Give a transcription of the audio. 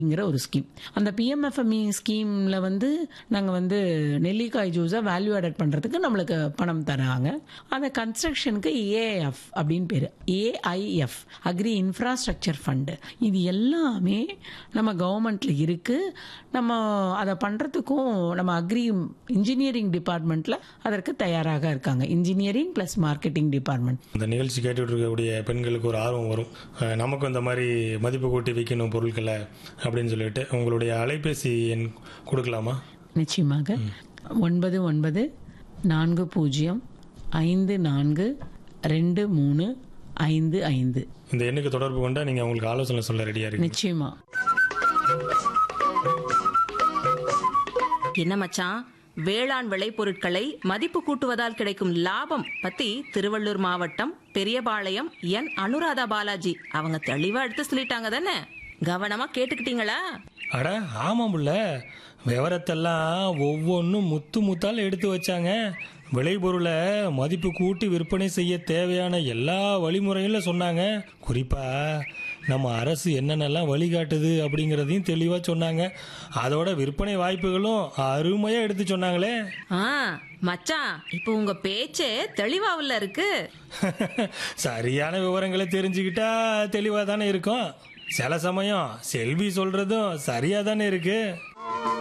ங்கிற ஒரு ஸ்கீம் அந்த பிஎம்எஃப்எம்இ ஸ்கீமில் வந்து நாங்கள் வந்து நெல்லிக்காய் ஜூஸை வேல்யூ ஆடட் பண்ணுறதுக்கு நம்மளுக்கு பணம் தராங்க அந்த கன்ஸ்ட்ரக்ஷனுக்கு ஏஐஎஃப் அப்படின்னு பேர் ஏஐஎஃப் அக்ரி இன்ஃப்ராஸ்ட்ரக்சர் ஃபண்டு இது எல்லாமே நம்ம கவர்மெண்ட்டில் இருக்குது நம்ம அதை பண்ணுறதுக்கும் நம்ம அக்ரி இன்ஜினியரிங் டிபார்ட்மெண்ட்டில் அதற்கு தயாராக இருக்காங்க இன்ஜினியரிங் ப்ளஸ் மார்க்கெட்டிங் டிபார்ட்மெண்ட் இந்த நிகழ்ச்சி கேட்டுட்டு இருக்கக்கூடிய பெண்களுக்கு ஒரு ஆர்வம் வரும் அஹ் நமக்கும் இந்த மாதிரி மதிப்பு கூட்டி விற்கணும் பொருட்களை அப்படின்னு சொல்லிட்டு உங்களுடைய அலைபேசி எண் கொடுக்கலாமா நிச்சயமாக ஒன்பது ஒன்பது நான்கு பூஜ்ஜியம் ஐந்து நான்கு ரெண்டு மூணு ஐந்து ஐந்து இந்த எண்ணுக்கு தொடர்பு கொண்டா நீங்கள் உங்களுக்கு ஆலோசனை சொல்ல ரெடியாக இருக்கு நிச்சயமா என்ன மச்சான் வேளாண் விளைபொருட்களை மதிப்பு கூட்டுவதால் கிடைக்கும் லாபம் பத்தி திருவள்ளூர் மாவட்டம் பெரியபாளையம் என் அனுராதா பாலாஜி அவங்க தெளிவா எடுத்து சொல்லிட்டாங்க தானே கவனமா கேட்டுக்கிட்டீங்களா அட ஆமாம் புள்ள விவரத்தெல்லாம் ஒவ்வொன்றும் முத்து முத்தால் எடுத்து வச்சாங்க விளைபொருளை மதிப்பு கூட்டி விற்பனை செய்ய தேவையான எல்லா வழிமுறைகளும் சொன்னாங்க குறிப்பா நம்ம அரசு என்னென்னலாம் வழிகாட்டுது அப்படிங்கிறதையும் தெளிவாக சொன்னாங்க அதோட விற்பனை வாய்ப்புகளும் அருமையாக எடுத்து சொன்னாங்களே ஆ மச்சான் இப்போ உங்க பேச்சே தெளிவாவில் இருக்கு சரியான விவரங்களை தெரிஞ்சுக்கிட்டா தெளிவாக தானே இருக்கும் சில சமயம் செல்வி சொல்றதும் சரியா தானே இருக்கு